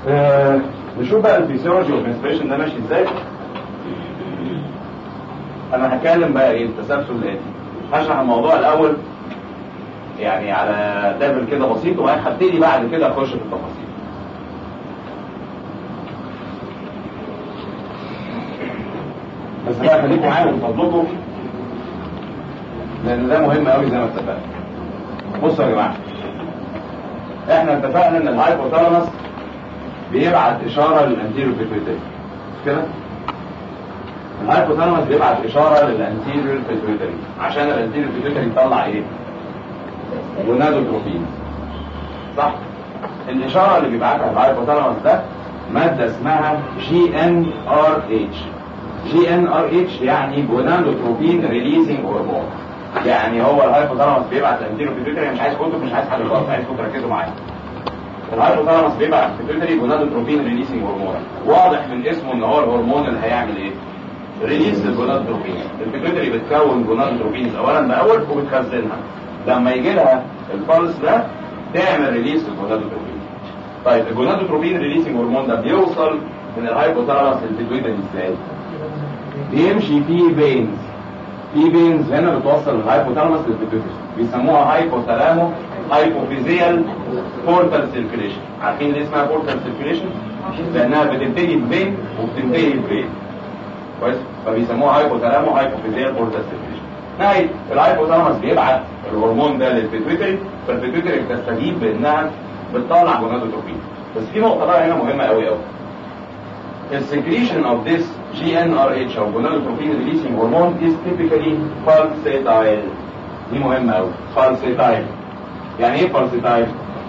آه، نشوف بقى الفيسيولوجي والمنستريشن ده ماشي ازاي انا هتكلم بقى ايه التسلسل الاتي هشرح الموضوع الاول يعني على ليفل كده بسيط وبعدين هبتدي بعد كده اخش في التفاصيل بس بقى خليكم معايا من فضلكم لان ده مهم قوي زي ما اتفقنا بصوا يا جماعه احنا اتفقنا ان الهايبوثالاموس بيبعت اشاره للانتيريور بيتويتري مش كده الهايبوثالاموس بيبعت اشاره للانتيريور بيتويتري عشان الانتيريور بيتويتري يطلع ايه جونادوتروبين صح الاشاره اللي بيبعتها الهايبوثالاموس ده ماده اسمها جي ان ار اتش جي ان ار اتش يعني جونادوتروبين ريليزنج هرمون يعني هو الهايبوثالاموس بيبعت الانتيريور بيتويتري مش عايز كتب مش عايز حاجه خالص عايزكم تركزوا معايا الهايبوثالاموس بيبعت بيتويتري جونادوتروبين ريليسنج هرمون واضح من اسمه ان هو الهرمون اللي هيعمل ايه ريليس الجونادوتروبين البيتويتري بتكون جونادوتروبين اولا باول وبتخزنها لما يجي لها البلس ده تعمل ريليس الجونادوتروبين طيب الجونادوتروبين ريليسنج هرمون ده بيوصل من الهايبوثالاموس للبيتويتري ازاي بيمشي فيه فينز في فينز هنا بتوصل الهايبوثالاموس للبيتويتري بيسموها هايبوثالامو هايبوفيزيال بورتال سيركيليشن عارفين ليه اسمها بورتال سيركيليشن لانها بتنتهي بفين وبتنتهي بفين كويس فبيسموها هايبوثالامو هايبوفيزيال بورتال سيركيليشن نهاية الهايبوثالاموس بيبعت الهرمون ده للبيتويتري فالبيتويتري بتستجيب بانها بتطلع جونادوتروبين بس في نقطه بقى هنا مهمه قوي قوي السكريشن of this GnRH او gonadotropin releasing hormone is typically pulsatile دي مهمة قوي pulsatile يعني ايه pulsatile؟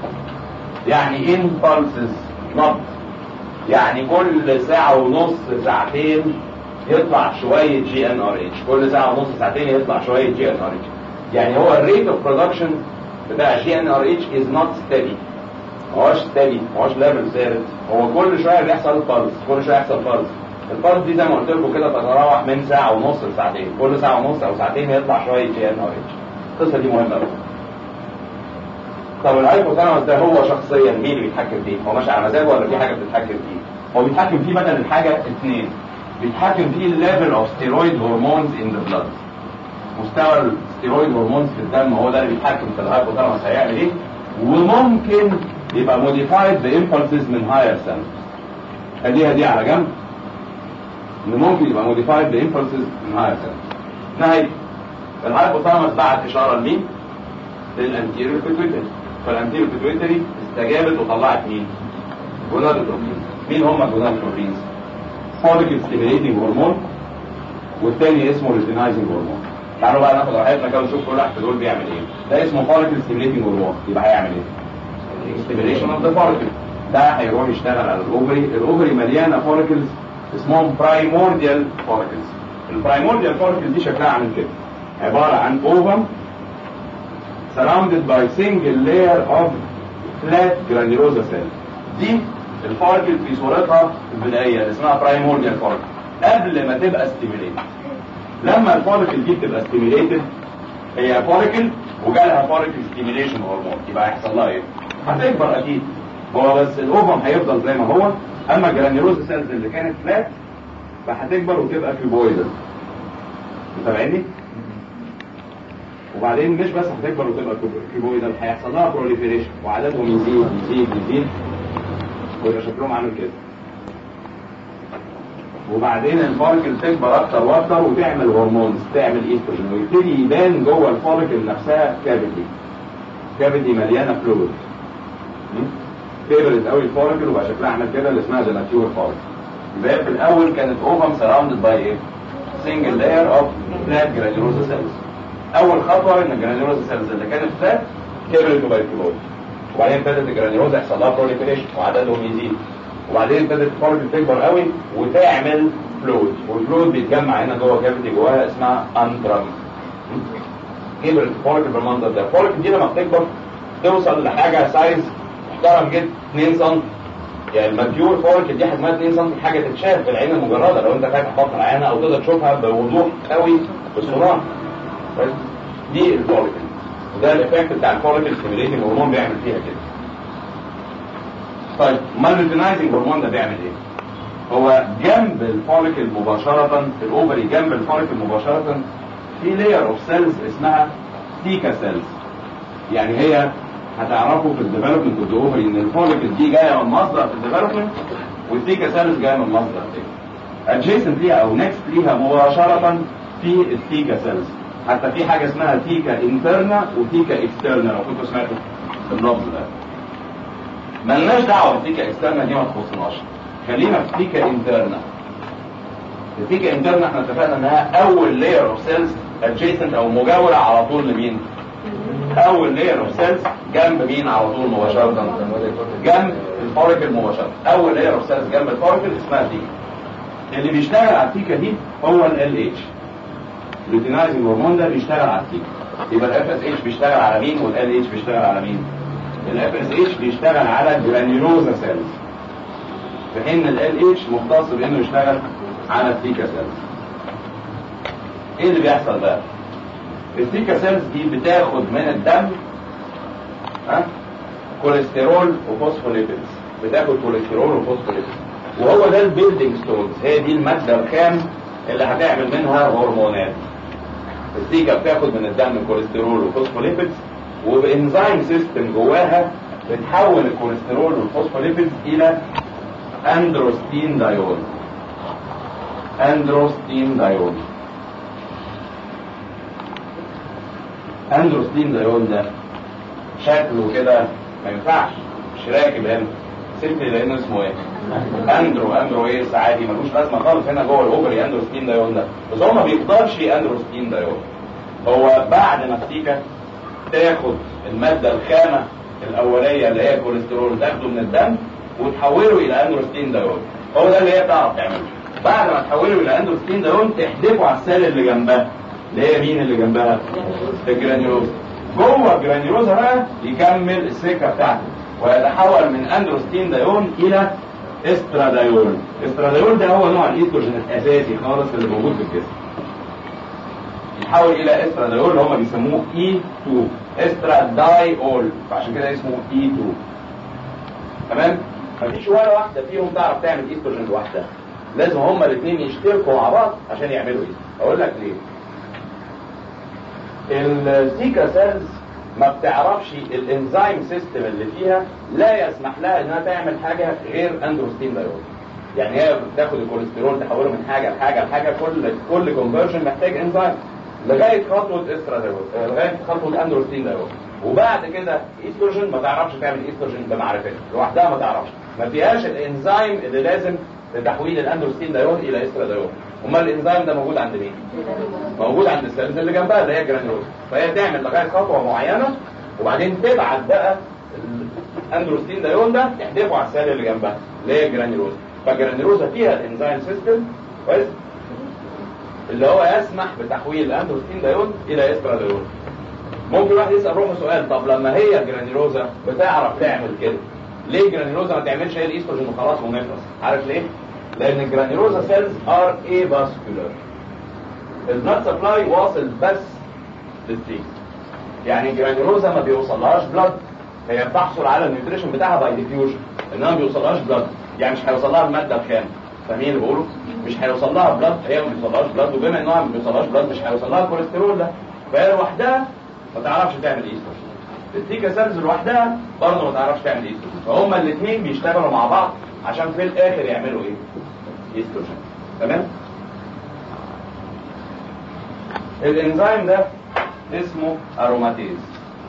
يعني in pulses نبض يعني كل ساعة ونص ساعتين يطلع شوية جي ان ار اتش كل ساعة ونص ساعتين يطلع شوية جي ان ار اتش يعني هو الريت اوف برودكشن بتاع جي ان ار اتش از نوت ستيدي ما هوش ستيدي ما هوش ليفل ثابت هو كل شوية بيحصل بلس كل شوية يحصل بلس البلس دي زي ما قلت لكم كده تتراوح من ساعة ونص لساعتين كل ساعة ونص او ساعتين يطلع شوية جي ان ار اتش القصة دي مهمة قوي طب الهايبوثالاموس ده هو شخصيا مين اللي بيتحكم فيه؟ هو ماشي على مزاجه ولا في حاجه بتتحكم فيه؟ هو بيتحكم فيه بدل الحاجه اثنين بيتحكم فيه الليفل اوف ستيرويد هرمونز ان ذا بلاد مستوى الستيرويد هرمونز في الدم هو ده اللي بيتحكم في الهايبوثالاموس هيعمل ايه؟ وممكن يبقى موديفايد بامبلسز من هاير سيلز خليها دي على جنب ان ممكن يبقى موديفايد بامبلسز من هاير سيلز نهايه الهايبوثالاموس بعت اشاره لمين؟ للانتيريور بيتويتري فالانتيريور بيتويتري استجابت وطلعت مين؟ جونادوتروبين مين هم الجونادوتروبينز؟ فوليكل ستيميليتنج هرمون والتاني اسمه ريتينايزنج هرمون تعالوا بقى ناخد راحتنا كده ونشوف كل واحد في دول بيعمل ايه ده اسمه فوليكل ستيميليتنج هرمون يبقى هيعمل ايه؟ ستيميليشن اوف ذا فوليكل ده هيروح يشتغل على الاوفري الاوفري مليانه فوليكلز اسمهم برايمورديال فوليكلز البرايمورديال فوليكلز دي شكلها عامل كده عباره عن اوفم surrounded by single layer of flat granulosa cells دي الفاركل في صورتها البدائية اللي اسمها primordial فاركل قبل ما تبقى stimulated لما الفاركل دي بتبقى stimulated هي فاركل وجالها فاركل stimulation هرمون يبقى هيحصل لها ايه؟ هتكبر اكيد هو بس الاوفم هيفضل زي ما هو اما الجرانيولوزا سيلز اللي كانت فلات فهتكبر وتبقى كيوبويدال متابعيني؟ وبعدين مش بس هتكبر وتبقى كيبويدال هيحصل لها بروليفريشن وعددهم يزيد يزيد يزيد ويبقى شكلهم عامل كده وبعدين الفاركل تكبر اكتر واكتر وتعمل هرمونز تعمل ايستروجين ويبتدي يبان جوه الفاركل نفسها كافيتي كافيتي مليانه فلويد كبرت قوي الفاركل وبقى شكلها عامل كده اللي اسمها ذا ماتيور فاركل يبقى في الاول كانت اوفم سراوندد باي ايه؟ سنجل لاير اوف فلات جرانيولوزا سيلز اول خطوه ان الجرانيولوزا سيلز اللي كانت فات كبرت وبقت كلوز وبعدين ابتدت الجرانيولوزا يحصل لها بروليفريشن وعددهم يزيد وبعدين ابتدت الفاركل تكبر قوي وتعمل فلويد والفلويد بيتجمع هنا جوه كافيتي جواها اسمها انترم كبرت الفاركل بالمنظر ده الفاركل دي لما بتكبر توصل لحاجه سايز محترم جدا 2 سم يعني الماتيور فاركل دي حجمها 2 سم حاجه تتشاف بالعين المجرده لو انت فاتح بطن العينه او تقدر تشوفها بوضوح قوي بالصناعه دي الفوليكل وده الايفكت بتاع الفوليكل ستيميليتنج هرمون بيعمل فيها كده طيب امال اللوتينايزنج هرمون ده بيعمل ايه؟ هو جنب الفوليكل مباشرة في الاوفري جنب الفوليكل مباشرة في لاير اوف سيلز اسمها تيكا سيلز يعني هي هتعرفوا في الديفلوبمنت اوف الاوفري ان الفوليكل دي جايه من مصدر في الديفلوبمنت والتيكا سيلز جايه من مصدر تاني ادجيسنت ليها او نكست ليها مباشرة في التيكا سيلز حتى في حاجة اسمها تيكا انترنا وتيكا اكسترنا لو كنتوا سمعتوا اللفظ ده ملناش دعوة بالتيكا اكسترنا دي ما تخصناش خلينا في تيكا انترنا التيكا انترنا احنا اتفقنا انها اول لاير اوف سيلز ادجيسنت او مجاورة على طول لمين اول لاير اوف سيلز جنب مين على طول مباشرة جنب الفوريكل مباشرة اول لاير اوف سيلز جنب الفوريكل اسمها تيكا اللي بيشتغل على التيكا دي هو ال اتش اللوتينايزنج هرمون ده بيشتغل على التيكا يبقى الاف اس اتش بيشتغل على مين والال اتش بيشتغل على مين الاف اس اتش بيشتغل على جرانيولوزا سيلز في حين ال اتش مختص بانه يشتغل على التيكا سيلز ايه اللي بيحصل بقى التيكا سيلز دي بتاخد من الدم ها كوليسترول وفوسفوليبيدز بتاخد كوليسترول وفوسفوليبيدز وهو ده البيلدينج ستونز هي دي الماده الخام اللي هتعمل منها هرمونات التيكا بتاخد من الدم كوليسترول وفوسفوليبيدز وبانزيم سيستم جواها بتحول الكوليسترول والفوسفوليبيدز الى اندروستين دايول اندروستين دايول اندروستين دايول ده شكله كده ما ينفعش مش راكب هنا سيمبلي لانه اسمه ايه؟ اندرو اندرو ايه عادي ملوش لازمه خالص هنا جوه الاوفري اندروستين دايول ده بس هو ما بيقدرش اندروستين دايول هو بعد ما التيكا تاخد الماده الخامه الاوليه اللي هي الكوليسترول تاخده من الدم وتحوله الى اندروستين دايول هو ده اللي هي بتعرف تعمله بعد ما تحوله الى اندروستين دايول تحدفه على السيل اللي جنبها اللي هي مين اللي جنبها؟ الجرانيولوز جوه الجرانيولوز بقى يكمل السكه بتاعته ويتحول من اندروستين دايون الى استرادايول استرادايول ده هو نوع الايستروجين الاساسي خالص اللي موجود في الجسم يتحول الى استرادايول اللي هم بيسموه اي 2 استرادايول فعشان كده اسمه اي 2 تمام مفيش ولا واحده فيهم تعرف تعمل ايستروجين لوحدها لازم هما الاثنين يشتركوا مع بعض عشان يعملوا ايه اقول لك ليه السيكا سيلز ما بتعرفش الانزيم سيستم اللي فيها لا يسمح لها انها تعمل حاجه غير اندروستين دايول يعني هي بتاخد الكوليسترول تحوله من حاجه لحاجه لحاجه كل كل كونفرجن محتاج انزيم لغايه خطوه استرادايول لغايه خطوه اندروستين دايول وبعد كده ايستروجين ما تعرفش تعمل ايستروجين بمعرفتها لوحدها ما تعرفش ما فيهاش الانزيم اللي لازم لتحويل الاندروستين دايول الى استرادايول امال الانزيم ده موجود عند مين موجود عند السيلز اللي جنبها اللي هي جرانيولوز فهي تعمل لغايه خطوه معينه وبعدين تبعت بقى الاندروستين دايول ده تحدفه على السيل اللي جنبها اللي هي جرانيولوز فالجرانيولوزا فيها الانزيم سيستم كويس اللي هو يسمح بتحويل الاندروستين دايول الى استرادايول ممكن واحد يسال روحه سؤال طب لما هي جرانيولوزا بتعرف تعمل كده ليه جرانيولوزا ما تعملش هي الايستروجين وخلاص ونخلص عارف ليه لان الجرانيولوزا سيلز ار اي فاسكولار البلاد سبلاي واصل بس للتيك يعني الجرانيولوزا ما بيوصلهاش بلاد هي بتحصل على النيوتريشن بتاعها باي ديفيوجن انما ما بيوصلهاش بلاد يعني مش هيوصل لها الماده الخام فاهمين اللي بقوله مش هيوصل لها بلاد هي ما بيوصلهاش بلاد وبما انها ما بيوصلهاش بلاد مش هيوصل لها الكوليسترول ده فهي لوحدها ما تعرفش تعمل ايستروجين التيكا سيلز لوحدها برضه ما تعرفش تعمل ايستروجين فهما الاثنين بيشتغلوا مع بعض عشان في الاخر يعملوا ايه ايستروجين تمام الانزيم ده اسمه اروماتيز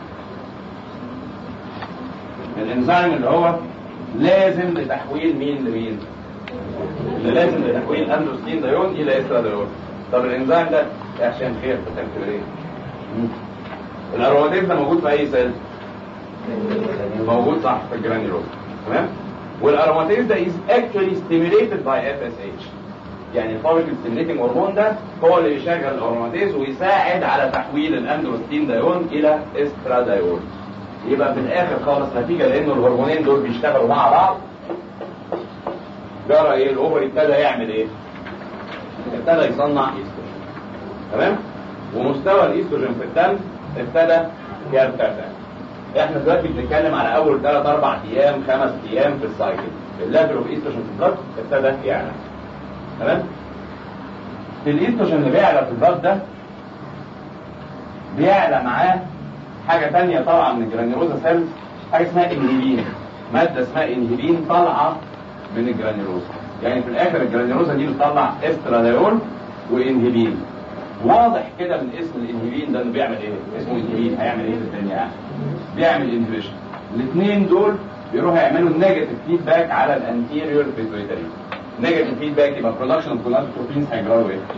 الانزيم اللي هو لازم لتحويل مين لمين اللي لازم لتحويل اندروستين دايون الى استرادايون طب الانزيم ده عشان خير بتعمل ايه الاروماتيز ده موجود في اي سيل موجود صح في الجرانيولوز تمام والاروماتيز ده is actually stimulated by FSH يعني الفوليكل ستيميليتنج هرمون ده هو اللي بيشغل الاروماتيز ويساعد على تحويل الاندروستين دايون الى استرادايون يبقى في الاخر خالص نتيجه لانه الهرمونين دول بيشتغلوا مع بعض جرى ايه الاوفر ابتدى يعمل ايه ابتدى يصنع ايستروجين تمام ومستوى الايستروجين في الدم ابتدى يرتفع احنا دلوقتي بنتكلم على اول 3 4 ايام 5 ايام في السايكل الليفل اوف ايستروجين في البلد ابتدى يعلى تمام الايستروجين اللي بيعلى في البلد ده بيعلى معاه حاجه ثانيه طالعه من الجرانيولوزا سيلز حاجه اسمها انهبين ماده اسمها انهبين طالعه من الجرانيولوزا يعني في الاخر الجرانيولوزا دي بتطلع استراديول وانهبين واضح كده من اسم الانهبين ده انه بيعمل ايه اسمه انهبين هيعمل ايه في الدنيا يعني بيعمل انهبيشن الاثنين دول بيروحوا يعملوا نيجاتيف فيدباك على الانتيريور بيتويتري نيجاتيف فيدباك يبقى برودكشن اوف جونادوتروبينز هيجرى ايه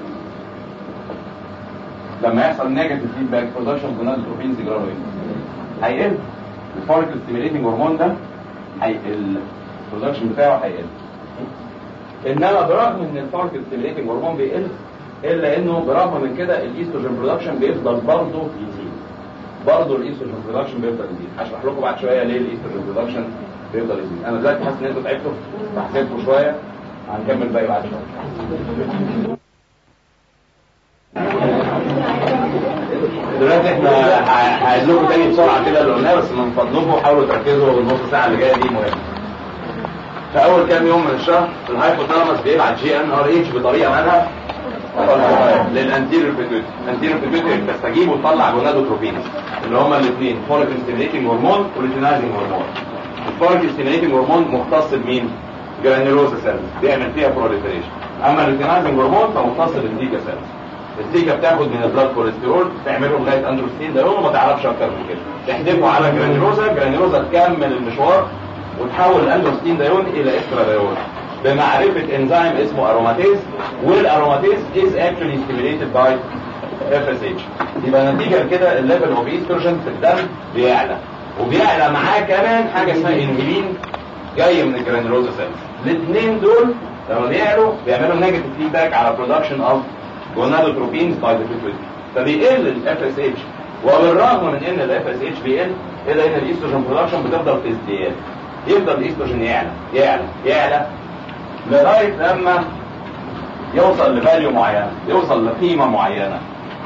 لما يحصل نيجاتيف فيدباك برودكشن اوف جونادوتروبينز يجرى ايه هيقل الفوليكل ستيميليتنج هرمون ده هيقل البرودكشن بتاعه هيقل انما برغم ان الفوليكل ستيميليتنج هرمون بيقل الا انه برغم من كده الايستروجين برودكشن بيفضل برضه يزيد برضه الايستروجين برودكشن بيفضل يزيد هشرح لكم بعد شويه ليه الايستروجين برودكشن بيفضل يزيد انا دلوقتي حاسس ان انتوا تعبتوا فهسيبكم شويه هنكمل باقي بعد شويه دلوقتي احنا هعيد لكم تاني بسرعه كده اللي قلناه بس من فضلكم حاولوا تركزوا النص ساعه اللي جايه دي مهمه في اول كام يوم من الشهر الهايبوثالاموس بيبعت جي ان ار اتش بطريقه مالها للانتيريور بيتويتري الانتيريور بيتويتري بتستجيب وتطلع جونادوتروبينز اللي هما الاثنين فوليك ستيميليتنج هرمون وليتينايزنج هرمون الفوليك ستيميليتنج هرمون مختص بمين؟ جرانيولوزا سيلز بيعمل فيها بروليفريشن اما الليتينايزنج هرمون فمختص بالزيكا سيلز الزيكا بتاخد من البلاد كوليسترول تعمله لغايه اندروستين ده وما تعرفش اكتر من كده تحدفه على جرانيولوزا جرانيولوزا تكمل المشوار وتحول الاندروستين دايون الى اكسترا دايون بمعرفة انزيم اسمه اروماتيز والاروماتيز is actually stimulated by FSH يبقى نتيجة كده الليفل اوف ايستروجين في الدم بيعلى وبيعلى معاه كمان حاجة اسمها انهبين جاية من الجرانيولوزا سيلز الاثنين دول لما بيعلوا بيعملوا نيجاتيف فيدباك على برودكشن اوف جونادوتروبينز باي ذا بيتويتري فبيقل الاف اس اتش وبالرغم من ان الاف اس اتش بيقل الا ان الايستروجين برودكشن بتفضل في ازدياد يفضل الايستروجين يعلى يعلى يعلى لغاية لما يوصل لفاليو معينة يوصل لقيمة معينة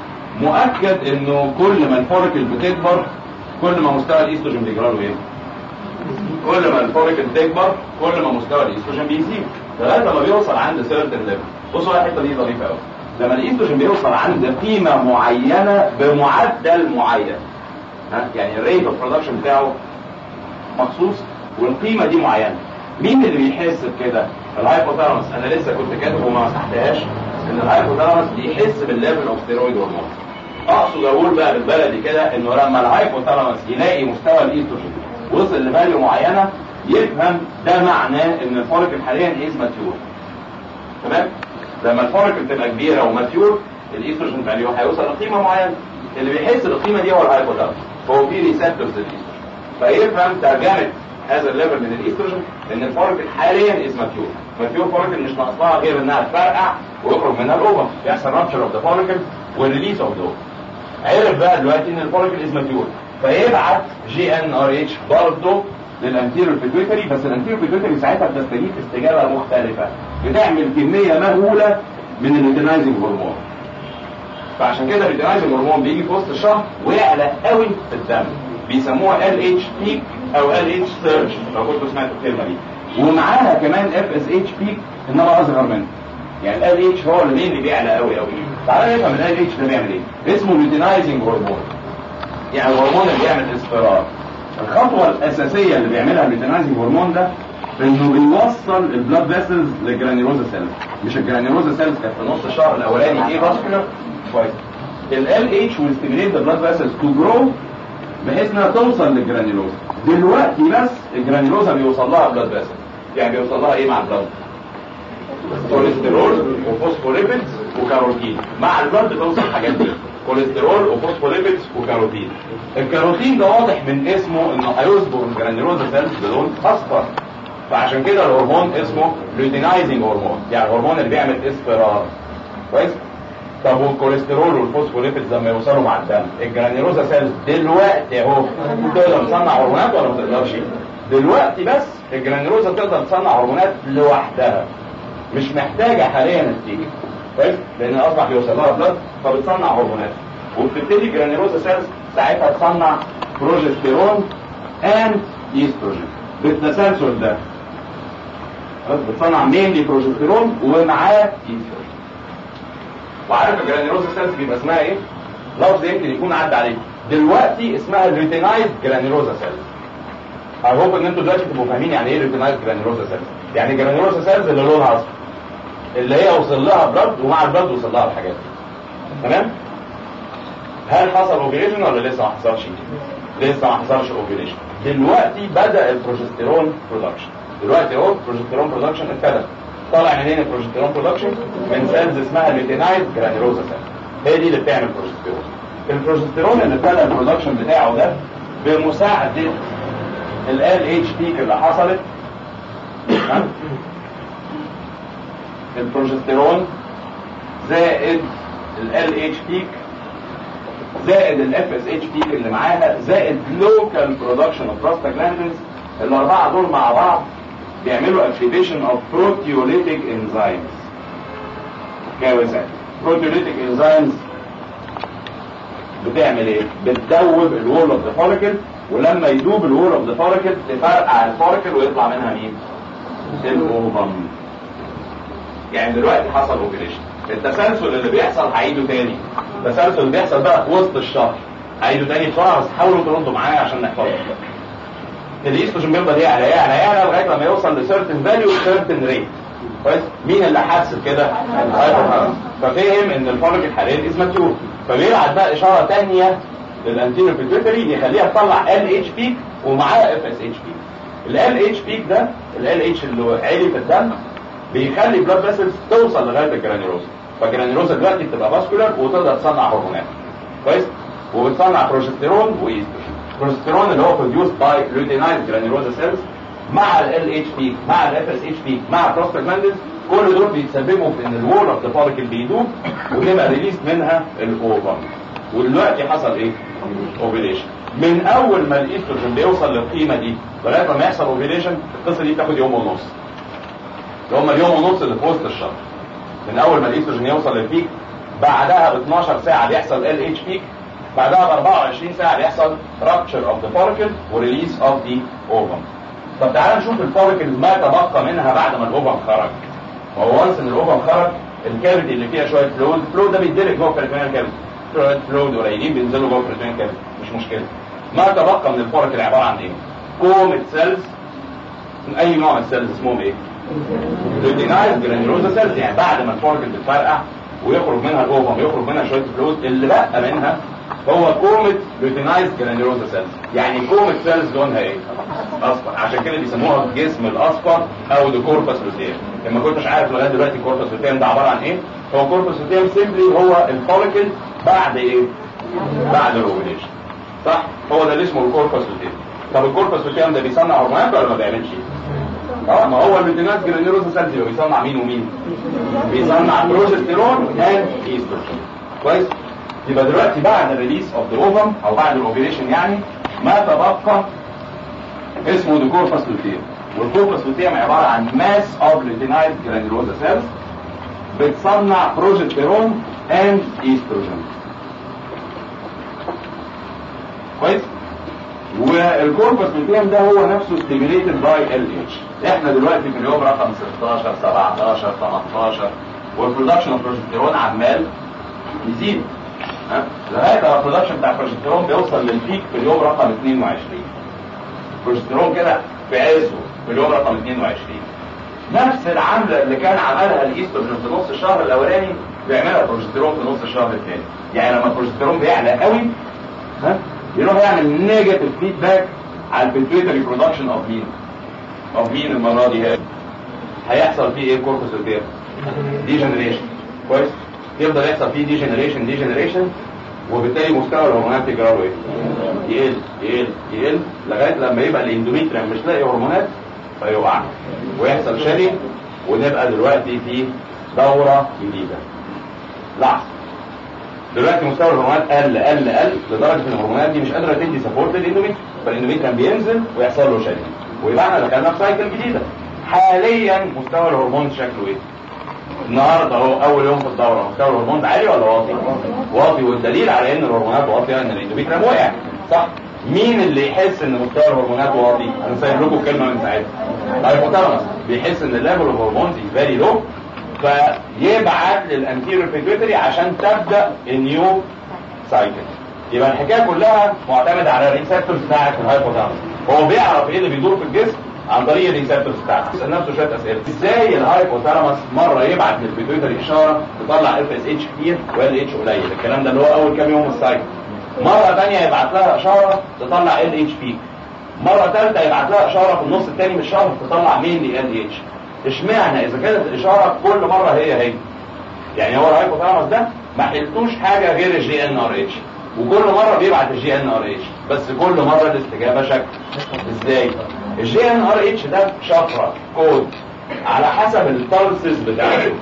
مؤكد انه كل ما الفوركل بتكبر كل ما مستوى الايستروجين بيجرى له ايه كل ما الفوركل تكبر كل ما مستوى الايستروجين بيزيد لغايه لما بيوصل عند سيرتن ليفل بصوا الحته دي ظريفه قوي لما الايستروجين بيوصل عند قيمه معينه بمعدل معين ها يعني الريت اوف برودكشن بتاعه مخصوص والقيمه دي معينه مين اللي بيحس بكده الهايبوثالاموس انا لسه كنت كاتب وما مسحتهاش ان الهايبوثالاموس بيحس بالليفل اوف ستيرويد هرمون اقصد اقول بقى بالبلدي كده انه لما الهايبوثالاموس يلاقي مستوى الايستروجين وصل لفاليو معينه يفهم ده معناه ان الفوليكل حاليا از ماتيور تمام لما الفوليكل تبقى كبيره وماتيور الايستروجين فاليو هيوصل لقيمه معينه اللي بيحس بالقيمه دي هو الهايبوثالاموس هو في ريسبتورز للايستروجين فيفهم ترجمه هذا الليفل من الايستروجين ان الفوليكل حاليا از ماتيور ماتيور فوليكل مش ناقصها غير انها تفرقع ويخرج منها الاوفر يحصل رابشر اوف ذا فوليكل والريليس اوف ذا عرف بقى دلوقتي ان الفوليكل از ماتيور فيبعت جي ان ار اتش برضه للانتيريور بيتويتري بس الانتيريور بيتويتري ساعتها بتستجيب استجابه مختلفه بتعمل كميه مهوله من الليتينايزنج هرمون فعشان كده الليتينايزنج هرمون بيجي في وسط الشهر ويعلى قوي في الدم بيسموها ال اتش بيك او ال اتش سيرج لو كنتوا سمعتوا الكلمه دي ومعاها كمان اف اس اتش بيك انما اصغر منه يعني ال اتش هو اللي مين اللي بيعلى قوي قوي تعالى نفهم ال اتش ده بيعمل ايه اسمه ليوتينايزنج هرمون يعني الهرمون اللي بيعمل اصفرار الخطوه الاساسيه اللي بيعملها الليوتينايزنج هرمون ده انه بيوصل البلاد فيسلز للجرانيولوزا سيلز مش الجرانيولوزا سيلز كانت في نص الشهر الاولاني ايه فاسكولار كويس ال اتش will stimulate the blood vessels to grow بحيث انها توصل للجرانيولوزا دلوقتي بس الجرانيولوزا بيوصل لها بلاد فيسل يعني بيوصل لها ايه مع البلاد كوليسترول وفوسفوليبيدز وكاروتين مع البلاد بتوصل الحاجات دي كوليسترول وفوسفوليبيدز وكاروتين الكاروتين ده واضح من اسمه انه هيصبغ الجرانيولوزا سيلز بلون اصفر فعشان كده الهرمون اسمه لوتينايزنج هرمون يعني الهرمون اللي بيعمل اصفرار كويس طب والكوليسترول والفوسفوليبيدز لما يوصلوا مع الدم الجرانيولوزا سيلز دلوقتي اهو تقدر تصنع هرمونات ولا ما تقدرش دلوقتي بس الجرانيولوزا تقدر تصنع هرمونات لوحدها مش محتاجه حاليا التيجي كويس لان اصبح بيوصل لها بلاد فبتصنع هرمونات وبتبتدي الجرانيولوزا سيلز ساعتها تصنع بروجستيرون اند ايستروجين بالتسلسل ده خلاص بتصنع مينلي بروجستيرون ومعاه ايستروجين وعارف الجرانيروزا سيلز بيبقى اسمها ايه؟ لفظ يمكن يكون عدى عليك دلوقتي اسمها الريتينايز جرانيروزا سيلز هوب ان انتوا دلوقتي تبقوا فاهمين يعني ايه ريتينايز جرانيروزا سيلز يعني جرانيروزا سيلز اللي لونها اصفر اللي هي وصل لها بلد ومع البلد وصل لها الحاجات دي تمام هل حصل اوفيليشن ولا لسه ما حصلش لسه ما حصلش اوفيليشن دلوقتي بدا البروجستيرون برودكشن دلوقتي اهو البروجستيرون برودكشن ابتدى طالع منين البروجستيرون برودكشن من سيلز اسمها الليتينايز جرانيروزا سيلز هي دي اللي بتعمل بروجستيرون البروجستيرون اللي ابتدى البرودكشن بتاعه ده بمساعده ال اتش بيك اللي حصلت البروجستيرون زائد ال اتش بيك زائد الاف اس اتش بيك اللي معاها زائد لوكال برودكشن اوف بروستاجلاندينز الاربعه دول مع بعض بيعملوا اكتيفيشن اوف بروتيوليتيك انزيمز كويسه بروتيوليتيك انزيمز بتعمل ايه بتدوب الوول اوف ذا فوليكل ولما يدوب الوول اوف ذا فوليكل تفرقع الفوليكل ويطلع منها مين الاوفم يعني دلوقتي حصل اوفيليشن التسلسل اللي بيحصل هعيده تاني التسلسل اللي بيحصل بقى في وسط الشهر هعيده تاني بسرعه بس حاولوا تردوا معايا عشان نحفظه الايستروجين بيفضل يعلى يعلى يعلى لغايه لما يوصل لسيرتن فاليو سيرتن ريت كويس مين اللي حس كده الهايبوثالاموس ففهم ان الفوليكل حاليا از ماتيور فبيبعت بقى اشاره ثانيه للانتيريور بيتويتري يخليها تطلع ال اتش بيك ومعاها اف اس اتش بيك ال اتش بيك ده ال اتش اللي عالي في الدم بيخلي بلاد فيسلز توصل لغايه الجرانيروزا فالجرانيروزا دلوقتي بتبقى فاسكولار وتقدر تصنع هرمونات كويس وبتصنع بروجستيرون وايستروجين البروجستيرون اللي هو بروديوسد باي لوتينايز جرانيروزا سيلز مع ال اتش بيك مع الاف اس اتش بيك مع بروستاجلاندينز كل دول بيتسببوا في ان الوول اوف ذا فوليكل بيدوب وتبقى ريليس منها الاوفر ودلوقتي حصل ايه؟ اوفيليشن من اول ما الايستروجين بيوصل للقيمه دي لغايه ما يحصل اوفيليشن القصه دي بتاخد يوم ونص اللي هم اليوم ونص اللي في وسط الشهر من اول ما الايستروجين يوصل للبيك بعدها ب 12 ساعه بيحصل ال اتش بيك بعدها ب 24 ساعه بيحصل رابتشر اوف ذا فوليكل وريليس اوف ذا اوفم طب تعالى نشوف الفوليكل ما تبقى منها بعد ما الاوفم خرج ما هو وانس ان الاوفم خرج الكافيتي اللي فيها شويه فلويد الفلويد ده بيتدلق جوه البريتونيال كافيتي شويه فلويد قليلين بينزلوا جوه البريتونيال كافيتي مش مشكله ما تبقى من الفوليكل عباره عن ايه؟ كومة سيلز من اي نوع من السيلز اسمهم ايه؟ لوتينايز جرانيولوزا سيلز يعني بعد ما الفوليكل بتفرقع ويخرج منها الاوفم ويخرج منها شويه فلويد اللي بقى منها هو كومة لوتينايز جرانيولوزا سيلز يعني كومة سيلز لونها ايه اصفر عشان كده بيسموها الجسم الاصفر او الكوربس لوتيم لما كنتش عارف لغايه دلوقتي الكوربس لوتيم ده عباره عن ايه هو كوربس لوتيم سيمبلي هو الفوليكل بعد ايه بعد الاوفيليشن صح هو ده اللي اسمه الكوربس لوتيم طب الكوربس لوتيم ده بيصنع هرمونات ولا ما بيعملش اه ما هو اللوتينايز جرانيولوزا سيلز اللي بيصنع مين ومين بيصنع بروجستيرون اند ايستروجين كويس يبقى دلوقتي بعد الريليس اوف ذا اوفم او بعد الاوفيليشن يعني ما تبقى اسمه ذا كوربس لوتيم والكوربس لوتيم عباره عن ماس اوف لوتينايز جرانيولوزا سيلز بتصنع بروجستيرون اند ايستروجين كويس والكوربس لوتيم ده هو نفسه ستيميليتد باي ال اتش احنا دلوقتي في اليوم رقم 16 17 18 والبرودكشن اوف بروجستيرون عمال يزيد لغايه ما البرودكشن بتاع البروجستيرون بيوصل للبيك في اليوم رقم 22 البروجستيرون كده في عزه في اليوم رقم 22 نفس العمله اللي كان عملها الايستروجين في نص الشهر الاولاني بيعملها البروجستيرون في نص الشهر الثاني يعني لما البروجستيرون بيعلى قوي ها يروح يعمل نيجاتيف فيدباك على البيتويتري برودكشن اوف مين اوف مين المره دي هي هيحصل فيه ايه كوربس لوتيم دي جنريشن كويس يفضل يحصل فيه دي جنريشن دي جنريشن وبالتالي مستوى الهرمونات يجرى له ايه؟ يقل يقل يقل لغايه لما يبقى الاندوميتريم مش لاقي هرمونات فيقع ويحصل شري ونبقى دلوقتي في دوره جديده. لحظه دلوقتي مستوى الهرمونات قل قل قل لدرجه ان الهرمونات دي مش قادره تدي سبورت للاندوميتريم فالاندوميتريم بينزل ويحصل له شري ويبقى احنا دخلنا في سايكل جديده. حاليا مستوى الهرمون شكله ايه؟ النهارده اهو اول يوم في الدوره مستوى الهرمون عالي ولا واطي؟ واطي والدليل على ان الهرمونات واطيه ان الاندوميتريم وقع صح؟ مين اللي يحس ان مستوى الهرمونات واطي انا سايب لكم كلمه من ساعتها الهايبوثالاموس بيحس ان الليفل اوف هرمونز فيري لو فيبعت للانتيريور بيتويتري عشان تبدا النيو سايكل يبقى الحكايه كلها معتمده على الريسبتورز بتاعت الهايبوثالاموس هو بيعرف ايه اللي بيدور في الجسم عن طريق الريسبتورز بتاعته يسال نفسه شويه اسئله ازاي الهايبوثالاموس مره يبعت للبيتويتري اشاره تطلع اف اس اتش كتير وال اتش قليل الكلام ده اللي هو اول كام يوم السايكل مرة تانية يبعت لها اشارة تطلع ال اتش بي مرة ثالثة يبعت لها اشارة في النص الثاني من الشهر تطلع مين ل ال اتش اشمعنى اذا كانت الاشارة كل مرة هي هي يعني هو الهايبوثالاموس ده ما حلتوش حاجة غير الجي ان ار اتش وكل مرة بيبعت الجي ان ار اتش بس كل مرة الاستجابة شكل ازاي الجي ان ار اتش ده شفرة كود على حسب البلسز بتاعته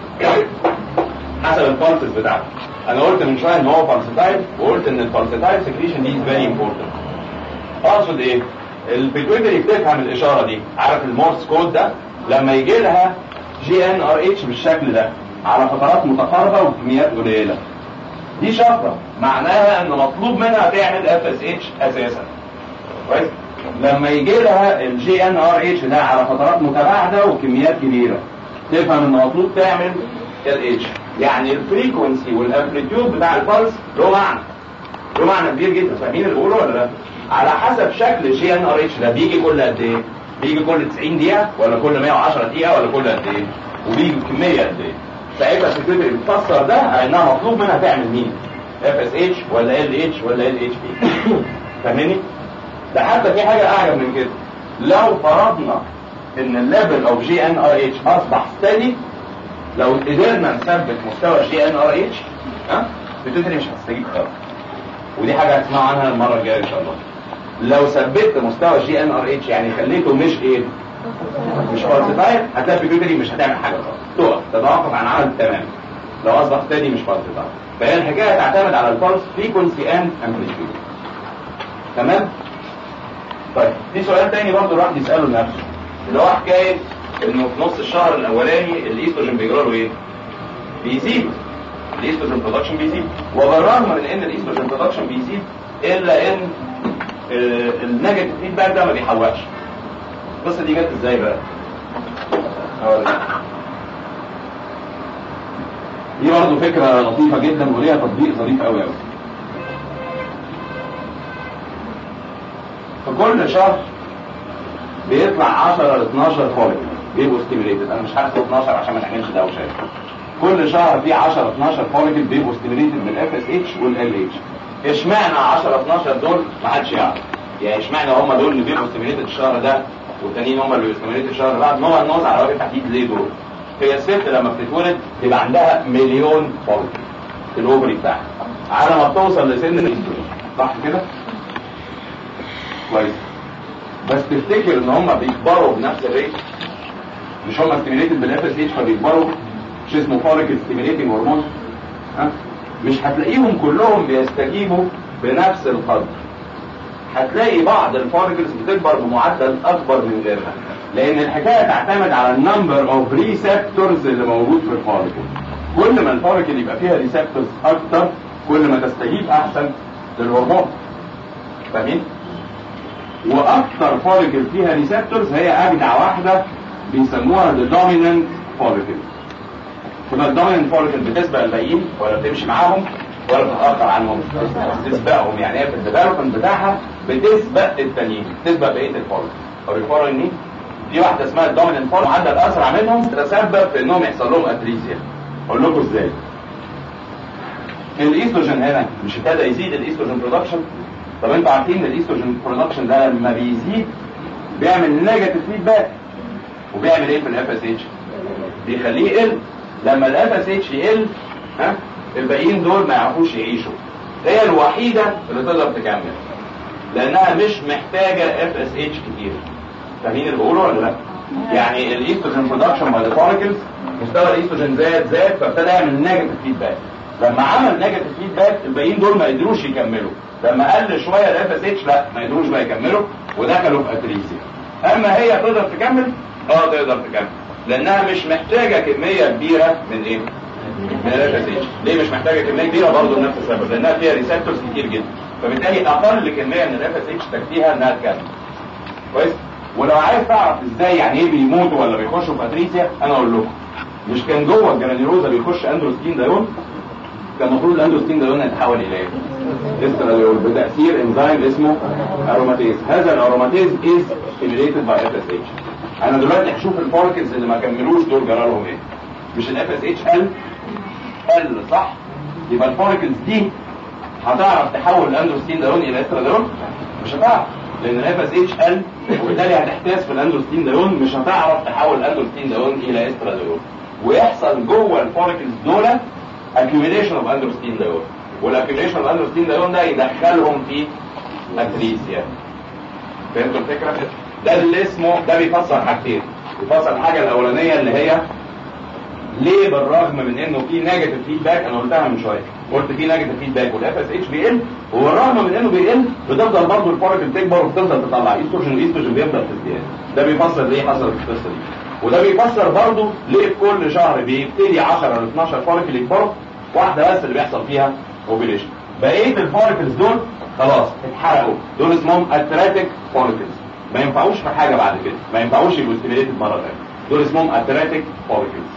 حسب البلسز بتاعته انا قلت من شويه ان هو فالسيتايل وقلت ان الفالسيتايل سكريشن دي فيري امبورتنت اقصد ايه البيتويتري بتفهم الاشاره دي عارف المورس كود ده لما يجي لها جي ان ار اتش بالشكل ده على فترات متقاربه وكميات قليله دي شفره معناها ان مطلوب منها تعمل اف اس اتش اساسا كويس لما يجي لها الجي ان ار اتش ده على فترات متباعده وكميات كبيره تفهم ان مطلوب تعمل ال اتش يعني الفريكونسي والامبليتيود بتاع البلس له معنى له معنى كبير جدا فاهمين اللي بقوله ولا لا على حسب شكل الجي ان ار اتش ده بيجي كل قد ايه بيجي كل 90 دقيقه ولا كل 110 دقيقه ولا كل قد ايه وبيجي بكميه قد ايه ساعتها السكرتير بتفسر ده على انها مطلوب منها تعمل مين اف اس اتش ولا ال اتش ولا ال اتش بي فاهمني ده حتى في حاجه اعجب من كده لو فرضنا ان الليفل اوف جي ان ار اتش اصبح ستدي لو قدرنا نثبت مستوى الجي ان ار اتش ها البيتوتري مش هتستجيب خالص ودي حاجه هتسمعوا عنها المره الجايه ان شاء الله لو ثبت مستوى الجي ان ار اتش يعني خليته مش ايه مش فالسيفاير هتلاقي البيتوتري مش هتعمل حاجه خالص تقف تتوقف عن عمل تمام لو اصبح ثاني مش فالسيفاير فهي الحكايه تعتمد على البلس فريكونسي اند امبليتيود تمام طيب في سؤال تاني برضه الواحد يساله لنفسه اللي هو حكايه انه في نص الشهر الاولاني الايستروجين بيجرى له ايه؟ بيزيد الايستروجين برودكشن بيزيد وبالرغم من ان الايستروجين برودكشن بيزيد الا ان النيجاتيف فيدباك ده ما بيحوقش القصه دي جت ازاي بقى؟ دي برضه فكره لطيفه جدا وليها تطبيق ظريف قوي قوي في كل شهر بيطلع 10 ل 12 فوليك بيبقوا ستيميليتد انا مش هحسب 12 عشان ما نعملش دوشه كل شهر في 10 12 فوليكل بيبقوا ستيميليتد بالاف اس اتش والال اتش اشمعنى 10 12 دول ما حدش يعرف يعني اشمعنى هم دول اللي بيبقوا ستيميليتد الشهر ده والتانيين هم اللي بيبقوا ستيميليتد الشهر اللي بعد نوع النوز على وجه التحديد ليه دول هي الست لما بتتولد بيبقى عندها مليون فوليكل في الاوفري بتاعها على ما بتوصل لسن الاستروجين صح كده؟ كويس بس تفتكر ان هم بيكبروا بنفس الريت مش هم ستيميليتد بالاف اس اتش فبيكبروا مش اسمه فوليكل ستيميليتنج هرمون ها مش هتلاقيهم كلهم بيستجيبوا بنفس القدر هتلاقي بعض الفوليكلز بتكبر بمعدل اكبر من غيرها لان الحكايه تعتمد على النمبر اوف ريسبتورز اللي موجود في الفوليكل كل ما الفوليكل يبقى فيها ريسبتورز اكتر كل ما تستجيب احسن للهرمون فاهمين واكتر فوليكل فيها ريسبتورز هي اجدع واحده بيسموها الدوميننت فوليكل تبقى الدوميننت فوليكل بتسبق الباقيين ولا بتمشي معاهم ولا بتتاخر عنهم بتسبقهم يعني هي في الديفلوبمنت بتاعها بتسبق التانيين بتسبق بقيه الفوليكل طب الفوليكل اني في واحده اسمها الدوميننت فوليكل معدل اسرع منهم تتسبب في انهم يحصل لهم اتريزيا اقول لكم ازاي الايستروجين هنا مش ابتدى يزيد الايستروجين برودكشن طب انتوا عارفين ان الايستروجين برودكشن ده لما بيزيد بيعمل نيجاتيف فيدباك وبيعمل ايه في الاف اس اتش بيخليه يقل لما الاف اس اتش يقل ها الباقيين دول ما يعرفوش يعيشوا هي الوحيده اللي تقدر تكمل لانها مش محتاجه اف اس اتش كتير فاهمين اللي بقوله ولا لا يعني الايستروجين برودكشن باي فوليكلز مستوى الايستروجين زاد زاد فابتدى يعمل نيجاتيف فيدباك لما عمل نيجاتيف فيدباك الباقيين دول ما قدروش يكملوا لما قل شويه الاف اس اتش لا ما قدروش بقى يكملوا ودخلوا في اتريزيا اما هي تقدر تكمل اه تقدر تكمل لانها مش محتاجه كميه كبيره من ايه من الاف اس اتش ليه مش محتاجه كميه كبيره برضه لنفس السبب لانها فيها ريسبتورز كتير جدا فبالتالي اقل كميه من الاف اس اتش تكفيها انها تكمل كويس ولو عايز تعرف ازاي يعني ايه بيموتوا ولا بيخشوا في اتريسيا انا اقول لكم مش كان جوه الجرانيروزا بيخش اندروستين دايون كان المفروض الاندروستين دايون يتحول الى ايه؟ استراديول بتاثير انزيم اسمه اروماتيز هذا الاروماتيز از ستيميليتد باي اف اس اتش انا دلوقتي هشوف الفولكلز اللي ما كملوش دول جرى لهم ايه مش الاف اس اتش قل قل صح يبقى الفولكلز دي هتعرف تحول الاندروستين دايون الى استراديول مش هتعرف لان الاف اس اتش قل وبالتالي هتحتاس في الاندروستين دايون مش هتعرف تحول الاندروستين دايون الى استراديول ويحصل جوه الفولكلز دول accumulation of اندروستين دايون والاكيوميشن اوف اندروستين دايون ده يدخلهم في اتريسيا فهمتوا الفكره؟ ده اللي اسمه ده بيفسر حاجتين بيفسر الحاجه الاولانيه اللي هي ليه بالرغم من انه في نيجاتيف فيدباك انا قلتها من شويه قلت في نيجاتيف فيدباك والاف اس اتش بيقل وبالرغم من انه بيقل بتفضل برضه الفورك تكبر وبتفضل تطلع ايستروجين والايستروجين بيفضل في ازدياد ده بيفسر ليه حصلت القصه دي وده بيفسر برضه ليه في كل شهر بيبتدي 10 ل 12 فوليكل يكبروا واحده بس اللي بيحصل فيها اوبيليشن بقيه الفوليكلز دول خلاص اتحرقوا دول اسمهم اتراتيك فوليكلز ما ينفعوش في حاجه بعد كده ما ينفعوش يبقوا ستيميليتد مره ثانيه دول اسمهم اتراتيك فوليكلز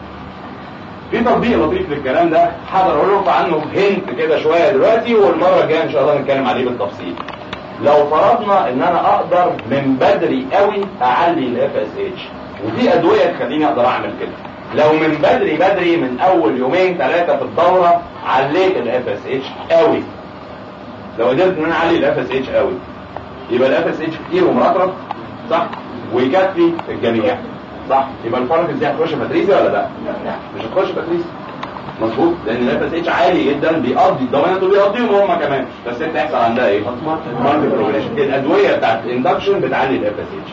في تطبيق لطيف للكلام ده حاضر اقول لكم عنه هنت كده شويه دلوقتي والمره الجايه ان شاء الله نتكلم عليه بالتفصيل لو فرضنا ان انا اقدر من بدري قوي اعلي الاف اس اتش ودي ادويه تخليني اقدر اعمل كده لو من بدري بدري من اول يومين ثلاثه في الدوره عليت الاف اس اتش قوي لو قدرت ان انا اعلي الاف اس اتش قوي يبقى الاف اس اتش كتير ومرطرف صح ويكفي الجميع صح يبقى الفرق ازاي هتخش باتريسيا ولا لا مش هتخش باتريسيا مظبوط لان الاف اس اتش عالي جدا بيقضي الضمانات وبيقضيهم هم كمان بس انت هيحصل عندها ايه مالتي بروجريشن الادويه بتاعت الاندكشن بتعلي الاف اس اتش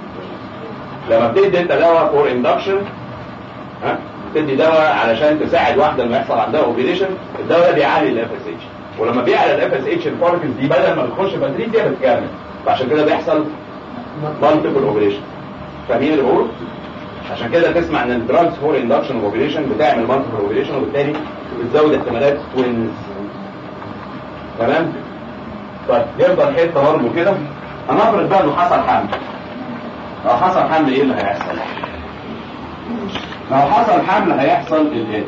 لما بتدي انت دواء فور اندكشن ها تدي دواء علشان تساعد واحده لما يحصل عندها اوبريشن الدواء ده بيعلي الاف اس اتش ولما بيعلى الاف اس اتش الفاركلز دي بدل ما بتخش باتريسيا بتكمل فعشان كده بيحصل مالتيبل اوبريشن فاهمين اللي بقوله؟ عشان كده تسمع ان الدراجز فور اندكشن اوبريشن بتعمل مالتيبل اوبريشن وبالتالي بتزود احتمالات توينز تمام؟ طيب يفضل حته برضه كده هنفرض بقى انه حصل حمل لو حصل حمل ايه اللي هيحصل؟ لو حصل حمل هيحصل الاتي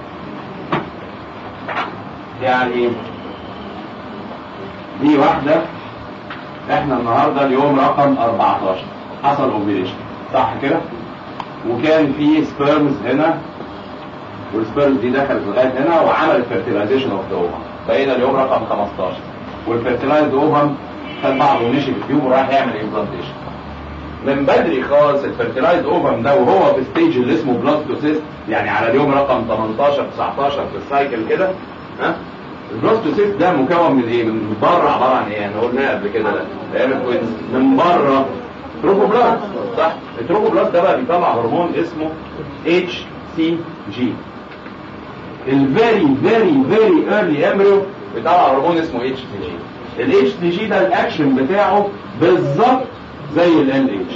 يعني دي واحدة احنا النهاردة اليوم رقم 14 حصل اوبريشن صح كده وكان في سبيرمز هنا والسبيرمز دي دخلت لغايه هنا وعملت فيرتيلايزيشن اوف ذا اوفم بقينا اليوم رقم 15 والفيرتيلايزد اوفم خد بعضه ومشي في التيوب وراح يعمل امبلانتيشن من بدري خالص الفيرتيلايز اوفم ده وهو في ستيج اللي اسمه بلاستوسيست يعني على اليوم رقم 18 19 في السايكل كده ها البلاستوسيست ده مكون من ايه؟ من بره عباره عن ايه؟ احنا قلناها قبل كده لا ايام الكوينز من بره تروفوبلاست صح؟ التروفوبلاست ده بقى بيطلع هرمون اسمه اتش سي جي الفيري فيري فيري ايرلي امبريو بيطلع هرمون اسمه اتش سي جي الاتش سي جي ده الاكشن بتاعه بالظبط زي ال اتش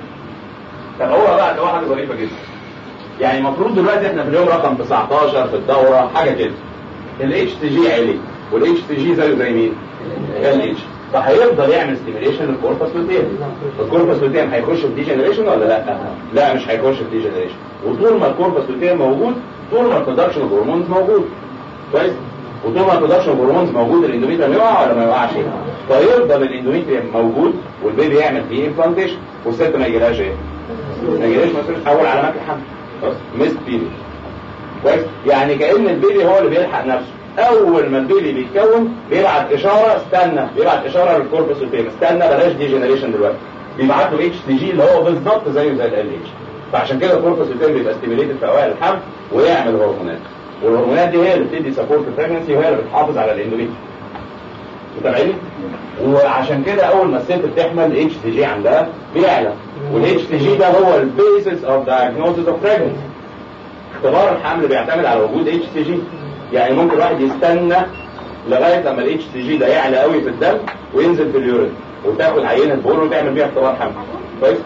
طب هو بقى ده حاجه ظريفه جدا يعني المفروض دلوقتي احنا في اليوم رقم 19 في الدوره حاجه كده الاتش تي جي عالي والاتش تي جي زيه زي مين؟ ال اتش فهيفضل يعمل ستيميليشن للكوربس لوتيم الكوربس لوتيم هيخش في ديجنريشن ولا لا؟ لا مش هيخش في ديجنريشن وطول ما الكوربس لوتيم موجود طول ما البرودكشن اوف هرمونز موجود كويس وطول ما البرودكشن اوف هرمونز موجود الاندوميتريوم يقع ولا ما يقعش فيفضل الاندوميتريوم موجود والبيبي يعمل فيه امبلانتيشن والست ما يجيلهاش ايه؟ ما يجيلهاش مسؤوليه اول علامات الحمل بس ميست بيبي كويس يعني كان البيبي هو اللي بيلحق نفسه اول ما البيبي بيتكون بيبعت اشاره استنى بيبعت اشاره للكوربس لوتيم استنى بلاش ديجنريشن دلوقتي بيبعت له اتش تي جي اللي هو بالظبط زيه زي ال اتش فعشان كده الكوربس لوتيم بيبقى ستيميليتد في اوائل الحمل ويعمل هرمونات والهرمونات دي هي اللي بتدي سبورت البريجنسي وهي اللي بتحافظ على الاندوميتريوم متابعيني؟ وعشان كده اول ما الست بتحمل الاتش تي جي عندها بيعلى والاتش تي جي ده هو البيسس اوف diagnosis اوف pregnancy اختبار الحمل بيعتمد على وجود اتش تي جي يعني ممكن واحد يستنى لغايه لما الاتش تي جي ده يعلى قوي في الدم وينزل في اليورين وتاخد عينه بول وتعمل بيها اختبار حمل كويس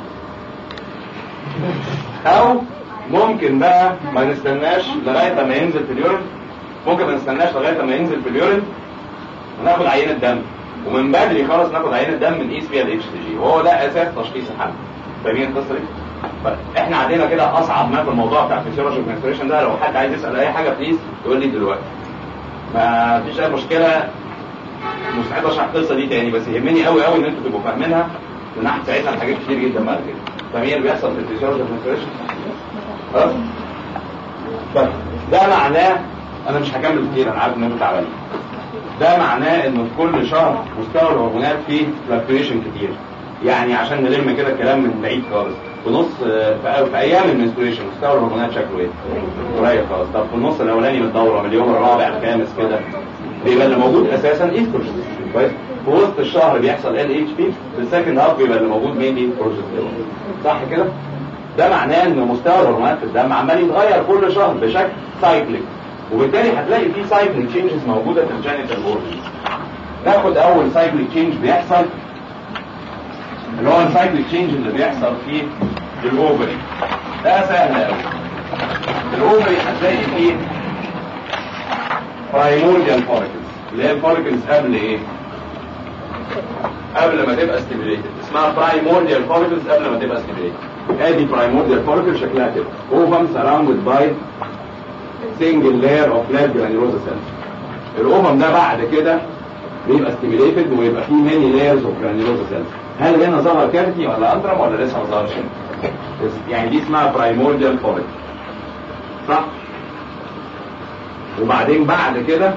او ممكن بقى ما نستناش لغايه لما ينزل في اليورين ممكن ما نستناش لغايه لما ينزل في اليورين وناخد عينه دم ومن بدري خالص ناخد عينه دم من قيس فيها الاتش تي جي وهو ده اساس تشخيص الحمل فاهمين القصه دي؟ فاحنا عندنا كده اصعب ما في الموضوع بتاع الفيسيولوجي والمنستريشن ده لو حد عايز يسال اي حاجه بليز يقول لي دلوقتي ما فيش اي مشكله مستعد اشرح القصه دي تاني بس يهمني قوي قوي ان انتوا تبقوا فاهمينها لان هتساعدنا في حاجات كتير جدا بعد كده فاهمين اللي بيحصل في الفيسيولوجي والمنستريشن؟ خلاص؟ طيب ده معناه انا مش هكمل كتير انا عارف ان انتوا تعبانين ده معناه ان في كل شهر مستوى الهرمونات فيه فلكتويشن كتير يعني عشان نلم كده الكلام من بعيد خالص في نص في, في ايام المنستريشن مستوى الهرمونات شكله ايه؟ قريب خالص طب في النص الاولاني من الدوره من اليوم الرابع الخامس كده بيبقى اللي موجود اساسا ايستروجين كويس في وسط الشهر بيحصل ال اتش بي في السكند هاف بيبقى اللي موجود مين بروجستيرون صح كده؟ ده معناه ان مستوى الهرمونات في الدم عمال يتغير كل شهر بشكل سايكليك وبالتالي هتلاقي في سايكليك تشينجز موجوده في الجينيتال اورجن ناخد اول سايكليك تشينج بيحصل اللي هو السايكليك تشينج اللي بيحصل في الاوفري ده سهل قوي الاوفري هتلاقي فيه برايمورديال فوريكلز اللي هي الفوريكلز قبل ايه؟ قبل ما تبقى ستيميليتد اسمها برايمورديال فوريكلز قبل ما تبقى ستيميليتد ادي برايمورديال فوريكل شكلها كده اوفم سراوندد باي سنجل لاير اوف فلات جرانيولوزا سيلز الاوفم ده بعد كده بيبقى ستيميليتد ويبقى فيه ماني لايرز اوف جرانيولوزا سيلز هل هنا ظهر كافيتي ولا انترم ولا لسه ما ظهرش يعني دي اسمها برايمورديال فوريكل صح وبعدين بعد كده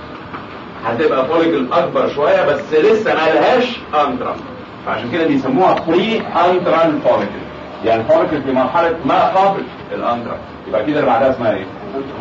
هتبقى فوليكل اكبر شويه بس لسه ما لهاش انترم فعشان كده بيسموها بري انترال فوليكل يعني فوليكل في مرحله ما قبل الانترم يبقى كده اللي بعدها اسمها ايه؟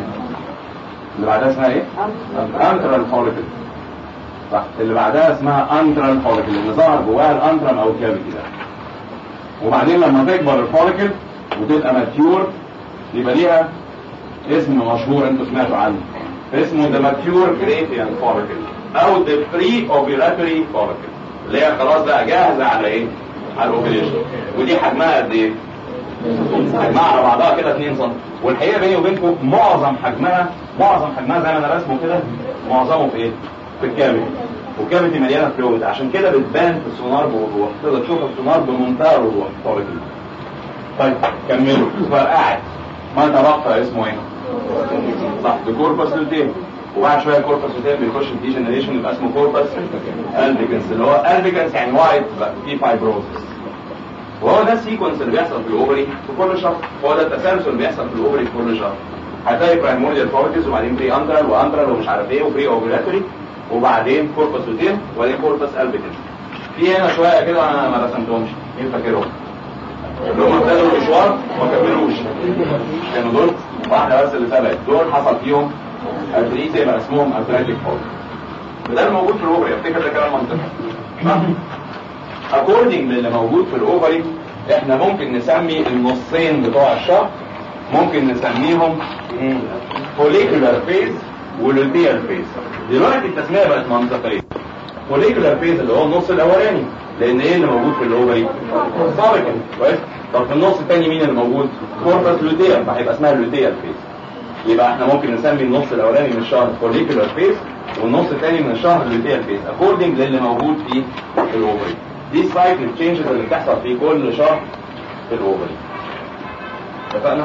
اللي بعدها اسمها ايه؟ انترال فوليكل صح اللي بعدها اسمها انترال فوليكل اللي ظهر جواها الانترم او الكافيتي ده وبعدين لما تكبر الفوليكل وتبقى ماتيور يبقى ليها اسم مشهور انتوا سمعتوا عنه اسمه ذا ماتيور جريتيان فوليكل او ذا بري اوبيلاتوري فوليكل اللي هي خلاص بقى جاهزه على ايه؟ على الاوبريشن ودي حجمها قد ايه؟ حجمها على بعضها كده 2 سم والحقيقه بيني وبينكم معظم حجمها معظم حجمها زي ما انا رسمه كده معظمه في ايه؟ في الكافيتي والكافيتي مليانه فلويد عشان كده بتبان في السونار بوضوح تقدر تشوفها في السونار بمنتهى الوضوح فوليكل طيب كملوا فرقعت ما تبقى اسمه ايه؟ صح بكوربس لوتين وبعد شويه كوربس لوتين بيخش في دي جنريشن يبقى اسمه كوربس البيكنس اللي هو البيكنس يعني وايت في فايبروزس وهو ده السيكونس اللي بيحصل في الاوفري في كل شهر هو ده التسلسل اللي بيحصل في الاوفري في كل شهر هتلاقي برايمورديال فورتيز وبعدين بري اندرال واندرال ومش عارف ايه وبري اوفيلاتوري وبعدين كوربس لوتين وبعدين كوربس البيكنس في هنا شويه كده انا ما رسمتهمش مين فاكرهم؟ اللي هم ابتدوا المشوار وما كملوش كانوا دول واحده بس اللي سبقت دول حصل فيهم اتريز يبقى اسمهم اتريتيك فول وده اللي موجود في الاوفري افتكر ده كلام منطقي اكوردنج للي موجود في الاوفري احنا ممكن نسمي النصين بتوع الشهر ممكن نسميهم فوليكولار فيز ولوتيال فيز دلوقتي التسميه بقت منطقيه فوليكولار فيز اللي هو النص الاولاني لان ايه اللي موجود في الاوفري فوليكل كويس طب في النص الثاني مين اللي موجود كوربس لوتيال فهيبقى اسمها لوتيال فيز يبقى احنا ممكن نسمي النص الاولاني من الشهر فوليكولار فيز والنص الثاني من الشهر لوتيال فيز اكوردنج للي موجود في الاوفري دي سايكل تشينجز اللي بتحصل في كل شهر في الاوفري اتفقنا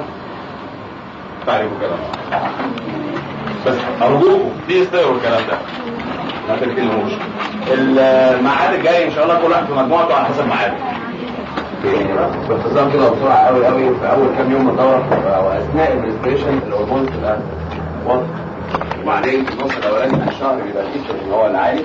تعرفوا كده بس ارجوكم دي استقروا الكلام ده ما تركنوش الميعاد الجاي ان شاء الله كل واحد في مجموعته على حسب ميعاده باختصار كده بسرعه قوي قوي في اول كام يوم من الدوره واثناء الريسبريشن الهرمون تبقى واضحه وبعدين في النص الاولاني من الشهر بيبقى الايستروجين هو العالي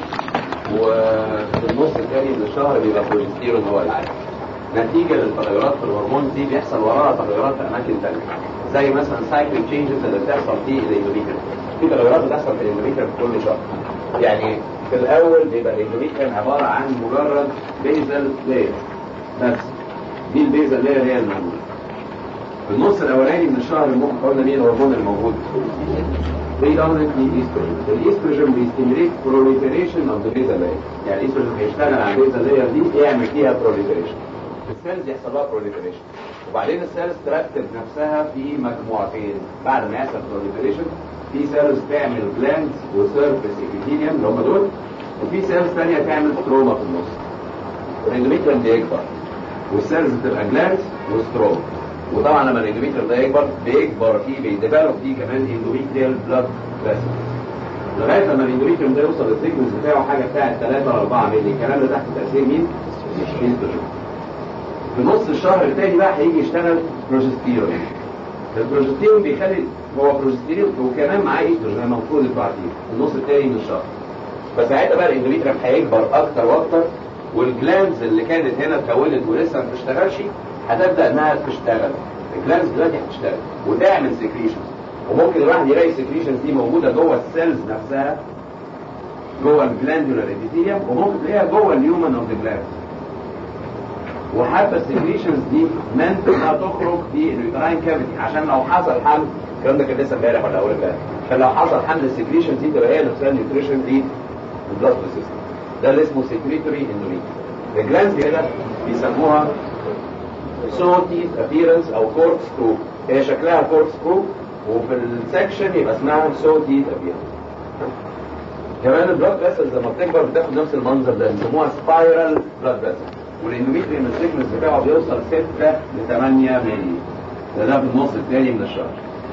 وفي النص الثاني من الشهر بيبقى البروجستيرون هو العالي نتيجة للتغيرات في الهرمون دي بيحصل وراها تغيرات في أماكن تانية زي مثلا سايكليك تشينجز اللي بتحصل في الاندوميتريم في تغيرات بتحصل في الاندوميتريم في كل شهر يعني في الأول بيبقى الاندوميتريم عبارة عن مجرد بيزل لاير بس دي البيزل لاير هي الموجودة في النص الأولاني من الشهر المخ قلنا مين الهرمون الموجود predominantly estrogen. الاستروجين بيستمريت proliferation of the basal layer. يعني الاستروجين هيشتغل على البيزل لاير دي يعمل فيها proliferation. السيلز يحصل لها proliferation. وبعدين السيلز ترتب نفسها في مجموعتين بعد ما يحصل proliferation في سيلز تعمل glands وسيرفيس epithelium اللي هم دول وفي سيلز ثانيه تعمل ستروما في النص الاندوميتريوم بيكبر والسيلز بتبقى جلاند وستروما وطبعا لما الاندوميتريوم ده يكبر بيكبر فيه بيديفلوب فيه كمان اندوميتريال بلاد فيسل لغايه لما الاندوميتريوم ده يوصل للثيكنس بتاعه حاجه بتاعت 3 ل 4 مللي الكلام ده تحت تاثير مين؟ الاستروجين في نص الشهر الثاني بقى هيجي يشتغل بروجستيرون البروجستيرون بيخلي هو بروجستيرون وكمان معاه ايستروجين المفروض يبقى عارفين في النص الثاني من الشهر فساعتها بقى الاندوميتريوم هيكبر اكتر واكتر والجلانز اللي كانت هنا اتكونت ولسه ما بتشتغلش هتبدا انها تشتغل الجلانز دلوقتي هتشتغل وتعمل سكريشنز وممكن الواحد يلاقي السكريشنز دي موجوده جوه السيلز نفسها جوه الجلاندولار ابيثيليوم وممكن تلاقيها جوه الهيومن اوف ذا جلاند وحتى السكريشنز دي منت انها تخرج في اليوتراين كافيتي عشان لو حصل حمل الكلام ده كان لسه امبارح ولا اول امبارح عشان لو حصل حمل السكريشنز دي تبقى هي نفسها النيوتريشن دي البلاد سيستم ده اللي اسمه سكريتوري اندوميتريوم الجلانز هنا بيسموها سوتيز ابيرنس او كورك سكرو هي شكلها كورك سكرو وفي السكشن يبقى اسمها سوتيز ابيرنس كمان البلاد فيسلز لما بتكبر بتاخد نفس المنظر ده بيسموها سبايرال بلاد فيسل والاندوميتريوم السيكنس بتاعه بيوصل 6 ل 8 مللي ده ده في النص الثاني من الشهر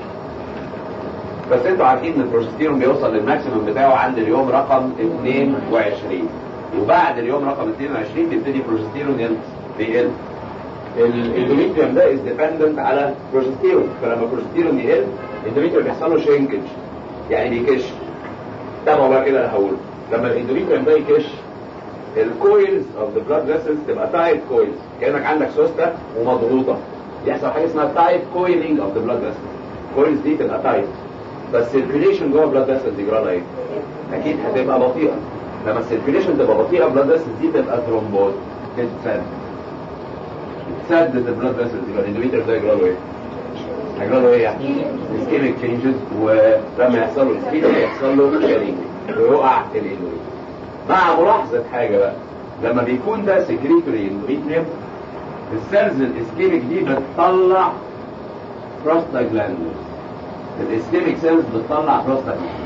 بس انتوا عارفين ان البروجستيرون بيوصل للماكسيمم بتاعه عند اليوم رقم 22 وبعد اليوم رقم 22 بيبتدي البروجستيرون بيقل الاندوميتريوم ده از ديبندنت على بروجستيرون فلما البروجستيرون يقل الاندوميتريوم بيحصل له شينكج يعني بيكش تابعوا بقى كده انا هقول لما الاندوميتريوم ده يكش الكويلز اوف ذا بلاد فيسلز تبقى تايت كويلز كانك عندك سوسته ومضغوطه يحصل حاجه اسمها تايت كويلينج اوف ذا بلاد فيسلز الكويلز دي تبقى تايت بس السيركيليشن جوه البلاد فيسلز يجرى لها ايه؟ اكيد هتبقى بطيئه لما السيركيليشن تبقى بطيئه البلاد فيسلز دي تبقى ثرومبوز تتسد تسدد البلاد فيسلز يبقى الاندوميتر ده يجرى له ايه؟ هيجرى له ايه يعني؟ اسكيميك تشينجز ولما يحصل له اسكيميك يحصل له شريك ويقع الاندوميتر مع ملاحظه حاجه بقى لما بيكون ده سكريتوري اندوميتريوم السيلز الاسكيميك دي بتطلع بروستاجلاندز الاسكيميك سيلز بتطلع بروستاجلاندز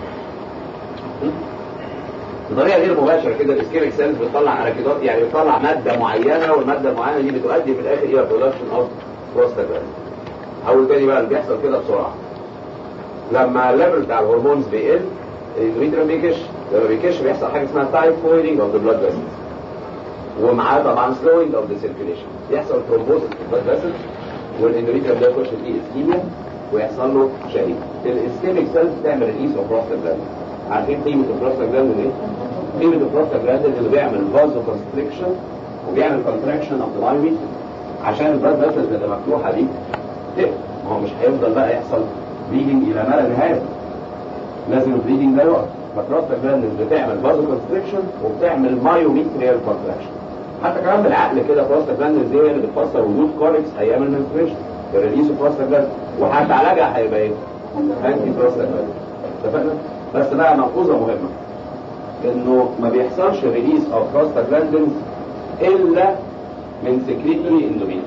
بطريقه غير مباشره كده الاسكيميك سيلز بتطلع اركيدات يعني بتطلع ماده معينه والماده المعينه دي بتؤدي في الاخر الى برودكشن اوف بروستاجلاندز اول تاني بقى اللي بيحصل كده بسرعه لما الليفل بتاع الهرمونز بيقل الاندوميتريوم بيكش لما بيكش بيحصل حاجه اسمها تايب فويلينج اوف ذا بلاد فيسلز ومعاه طبعا سلوينج اوف ذا سيركيليشن يحصل ثرومبوزس في البلاد فيسلز والاندوميتريوم ده يخش فيه اسكيميا ويحصل له شهيد الاسكيميك سيلز بتعمل ريليس اوف بروستاجلاند عارفين قيمه البروستاجلاند ايه؟ قيمه البروستاجلاند اللي بيعمل فازو كونستريكشن وبيعمل كونتراكشن اوف ذا لاين عشان البلاد فيسلز اللي مفتوحه دي تقفل ما هو مش هيفضل بقى يحصل بليدنج الى ما لا نهايه لازم البليدنج ده يقف فالبروستاجلاند بتعمل فازو كونستريكشن وبتعمل مايوميتريال كونتراكشن حتى كمان بالعقل كده بروستاجلاند دي هي اللي بتفسر وجود كوركس ايام المنستريشن الريليس بروستاجلاند وحتى علاجها هيبقى ايه؟ انتي بروستاجلاند اتفقنا؟ بس بقى ملحوظه مهمه انه ما بيحصلش ريليس اوف بروستاجلاندز الا من سكريتوري اندوميتريوم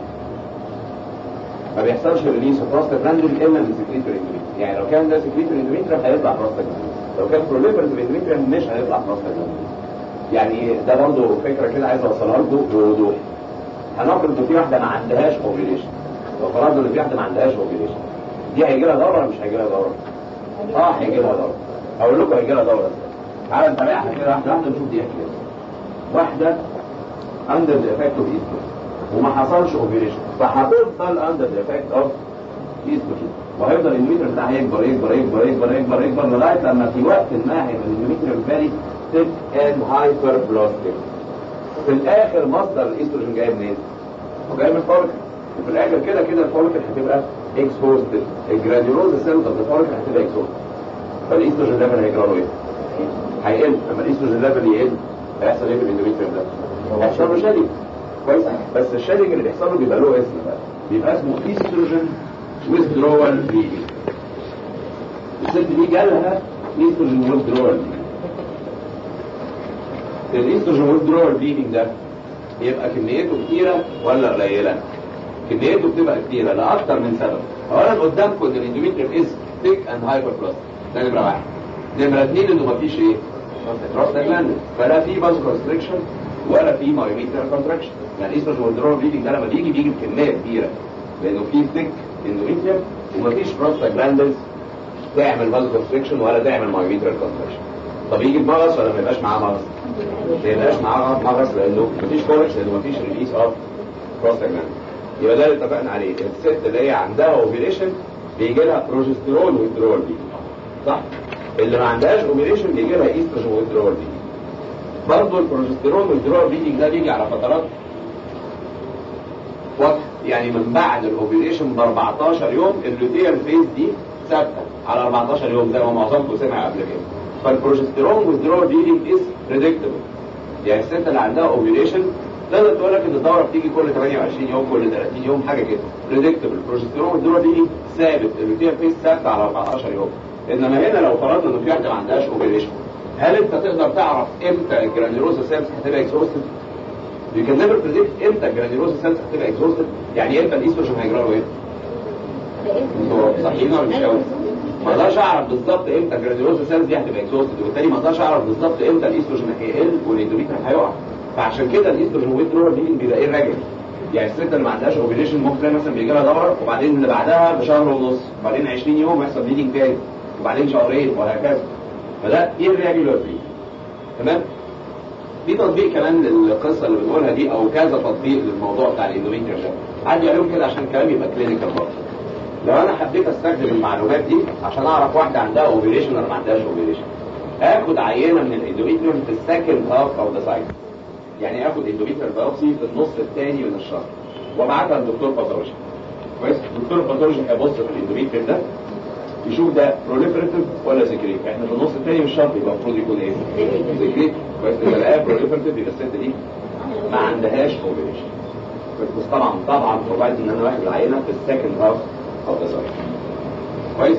ما بيحصلش ريليس اوف بروستاجلاندين الا من سكريتوري اندوميتريوم يعني لو كان ده سكريتوري اندوميتريوم هيطلع بروستاجلاندين لو كان بروليفرتيف اندوميتريوم مش هيطلع بروستاجلاندين يعني ده برضه فكره كده عايز اوصلها لكم بوضوح هنفرض ان في واحده ما عندهاش اوفيليشن لو فرضنا ان في واحده ما عندهاش اوفيليشن دي هيجي لها دوره ولا مش هيجي لها دوره؟ اه هيجي لها دوره اقول لكم هيجي لها دوره تعالى نتابعها كده واحده واحده نشوف دي كده واحده اندر ذا افكت اوف ايستروجين وما حصلش اوفيليشن فهتفضل اندر ذا افكت اوف ايستروجين وهيفضل الميتر بتاعها يكبر يكبر يكبر يكبر يكبر يكبر لغايه لما في وقت ما هيبقى الميتر فيري ثيك اند هايبر بلاستيك في الاخر مصدر الايستروجين جاي منين؟ هو جاي من الفوليكل وفي الاخر كده كده الفوليكل هتبقى اكسبوزد الجرانيولوز سيلز اوف الفوليكل هتبقى اكسبوزد فالايستروجين ليفل هيجرى له ايه؟ هيقل لما الايستروجين ليفل يقل هيحصل ايه في الاندوميتريوم ده؟ هيحصل له شادنج كويس بس الشادنج اللي بيحصل له بيبقى له اسم بقى بيبقى اسمه ايستروجين withdrawal bleeding الست دي جالها ايستروجين withdrawal الايستروجين withdrawal bleeding ده يبقى كميته كتيرة ولا قليلة؟ كميته بتبقى كتيرة لأكتر من سبب أولا قدامكم ان الاندوميتريوم از ثيك اند هايبر بلاست ده نمرة واحد نمرة اثنين انه مفيش ايه؟ بروستاجلاندين فلا في باز كونستريكشن ولا في مايوميتر كونتراكشن يعني الايستروجين والدرول بليدنج ده لما بيجي بيجي بكميه كبيره لانه في ثيك اندوميتريوم ومفيش بروستاجلاندين تعمل باز كونستريكشن ولا تعمل مايوميتر كونتراكشن طب يجي بمغص ولا ما يبقاش معاه مغص؟ ما يبقاش معاه مغص لانه مفيش كوركس لانه مفيش ريليس اوف بروستاجلاندين يبقى ده اللي اتفقنا عليه الست اللي هي عندها اوفيليشن بيجي لها بروجسترون ويدرول دي صح اللي ما عندهاش اوفيليشن بيجي لها ايستروجين ويدرول دي برضه البروجسترون والدرول دي ده بيجي على فترات وقت يعني من بعد الاوفيليشن ب 14 يوم اللوتيال فيز دي ثابته على 14 يوم زي ما معظمكم سمع قبل كده فالبروجسترون والدرول دي از بريدكتبل يعني الست اللي عندها اوفيليشن تقدر تقول لك ان الدوره بتيجي كل 28 يوم كل 30 يوم حاجه كده بريدكتبل البروجسترون والدوره دي ثابت اللوتيال فيز ثابته على 14 يوم انما هنا لو فرضنا ان في واحده ما عندهاش اوفيليشن هل انت تقدر تعرف امتى الجرانيولوزا سيلز هتبقى اكزوستد؟ You can never predict امتى الجرانيولوزا سيلز هتبقى اكزوستد يعني امتى الايستروجين هيجرى له ايه؟ انتوا صحيين ولا مش قوي؟ ما اقدرش اعرف بالظبط امتى الجرانيولوزا سيلز دي هتبقى اكزوستد وبالتالي ما اقدرش اعرف بالظبط امتى الايستروجين هيقل والاندوميتريوم هيقع فعشان كده الايستروجين ويدرول دي بيبقى ايه راجل يعني الست اللي ما عندهاش اوفيليشن ممكن تلاقي مثلا بيجي لها دوره وبعدين اللي بعدها بشهر ونص وبعدين 20 يوم يحصل بليدنج تاني وبعدين شهرين وهكذا فده ايه الريجولار بليد تمام في تطبيق كمان للقصه اللي بنقولها دي او كذا تطبيق للموضوع بتاع الاندوميتريوم ده عندي عليهم كده عشان الكلام يبقى كلينيكال برضه لو انا حبيت استخدم المعلومات دي عشان اعرف واحده عندها اوفيليشن ولا ما عندهاش اوفيليشن اخد عينه من الاندوميتريوم في السكند هاف او ذا سايكل يعني اخد اندوميتريال بايوبسي في النص الثاني من الشهر وابعتها للدكتور باثولوجي كويس الدكتور باثولوجي هيبص في الاندوميتريوم ده يشوف ده بروليفريتيف ولا سكريت احنا في النص الثاني من الشهر يبقى المفروض يكون ايه سكريت كويس اذا لقاه بروليفريتيف يبقى الست دي ما عندهاش اوفيليشن بس طبعا طبعا بروفايد ان انا واخد العينه في السكند هاف او ذا سايكل كويس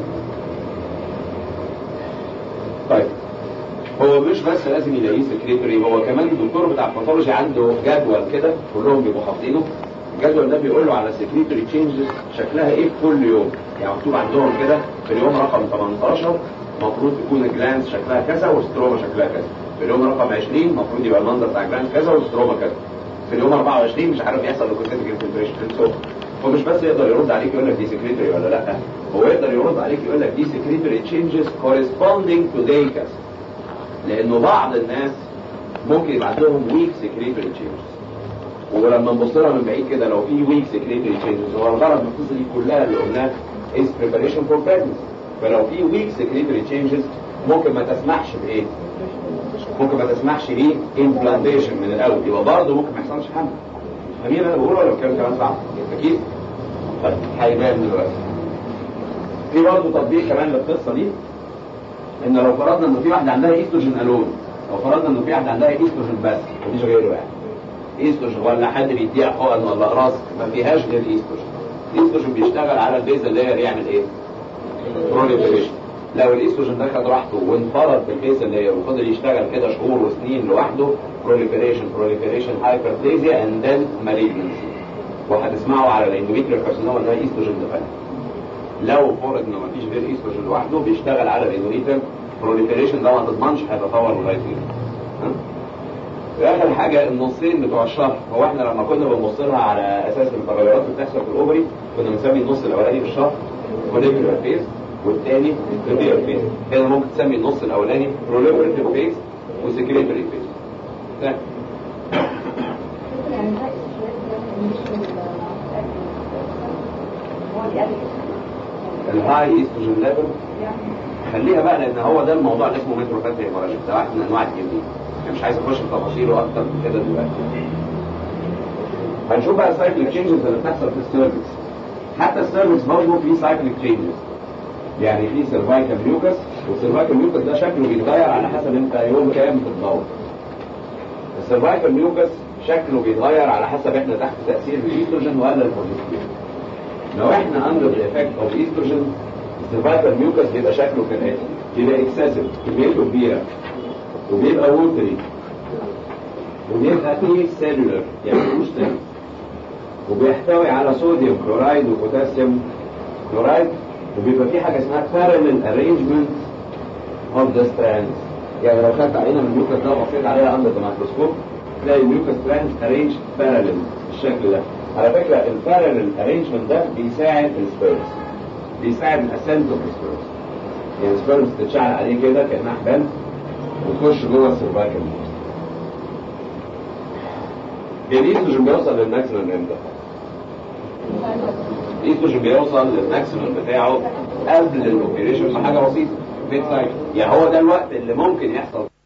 طيب هو مش بس لازم يلاقيه سكريتوري هو كمان الدكتور بتاع الباثولوجي عنده جدول كده كلهم بيبقوا حاطينه الجدول ده بيقول له على سكريتوري تشينجز شكلها ايه كل يوم يعني مكتوب عندهم كده في اليوم رقم 18 المفروض تكون الجلانس شكلها كذا والستروما شكلها كذا في اليوم رقم 20 المفروض يبقى المنظر بتاع الجلانس كذا والستروما كذا في اليوم 24 مش عارف يحصل لوكوسيتيك انفلتريشن هو مش بس يقدر يرد عليك يقول لك دي سكريتوري ولا لا هو يقدر يرد عليك يقول لك دي سكريتوري تشينجز corresponding to day كذا لانه بعض الناس ممكن يبقى عندهم ويك سكريتوري تشينجز ولما نبص لها من بعيد كده لو في ويك سكريتوري تشينجز هو الغرض من القصه دي كلها اللي قلناها is preparation for pregnancy فلو في ويك سكريتوري تشينجز ممكن ما تسمحش بايه؟ ممكن ما تسمحش بيه implantation من الاول يبقى برضه ممكن ما يحصلش حمل فاهمين انا بقول ولا الكلام كمان صعب؟ اكيد؟ طيب هيبان دلوقتي في برضه تطبيق كمان للقصه دي ان لو فرضنا ان في واحده عندها ايستروجين الون لو فرضنا ان في واحده عندها ايستروجين بس مفيش غيره يعني ايستروجين ولا حد بيديها حقن ولا اقراص ما فيهاش غير ايستروجين الايستروجين بيشتغل على البيزل لاير يعمل ايه؟ بروليفريشن لو الايستروجين ده خد راحته وانفرد بالبيزل لاير وفضل يشتغل كده شهور وسنين لوحده بروليفريشن بروليفريشن هايبربليزيا اند ذن مالجنسي وهتسمعوا على الاندوميتريال كارسينوما انها ايستروجين ديفايند لو فرض انه مفيش غير ايستروجين لوحده بيشتغل على الاندوميتريال بروليفريشن ده ما تضمنش هيتطور لغايه فين واخر حاجه النصين بتوع الشهر هو احنا لما كنا بنبص لها على اساس التغيرات اللي بتحصل في الاوفري كنا بنسمي النص الاولاني في الشهر فوليكولار فيز والثاني ريديال فيز هنا ممكن تسمي النص الاولاني بروليفريتيف فيز وسكريتوري فيز الهاي ايستروجين ليفل خليها بقى لان هو ده الموضوع اللي اسمه متروفاتي هيموراجيك ده واحد من انواع الجلدين مش عايز اخش في تفاصيله اكتر من كده دلوقتي هنشوف بقى السايكليك تشينجز اللي بتحصل في السيرفكس حتى السيرفكس برضه فيه سايكليك تشينجز يعني في سيرفايكال ميوكس والسيرفايكال ميوكس ده شكله بيتغير على حسب انت يوم كام في الدور السيرفايكال ميوكس شكله بيتغير على حسب احنا تحت تاثير الايستروجين ولا البروجستيرون لو احنا اندر الايفكت اوف ايستروجين السيرفايكال ميوكس بيبقى شكله كالاتي بيبقى اكسسيف كميته كبيره وبيبقى ووتري وبيبقى فيه سيلولر يعني مش سيلولر وبيحتوي على صوديوم كلورايد وبوتاسيوم كلورايد وبيبقى فيه حاجه اسمها parallel arrangement of the strands يعني لو خدت عينه من الميوكس ده وبصيت عليها اندر الميكروسكوب تلاقي الميوكس تراند ارينج باراليل بالشكل ده على فكره الباراليل ارينجمنت ده بيساعد السبيرز بيساعد الاسنت اوف السبيرز يعني السبيرز تتشعل عليه كده كانها حبال وتخش جوه السيرفايكال الايستروجين بيوصل للماكسيمم امتى؟ الايستروجين بيوصل للماكسيمم بتاعه قبل الاوبريشن بحاجه بسيطه ميد سايكل يعني هو ده الوقت اللي ممكن يحصل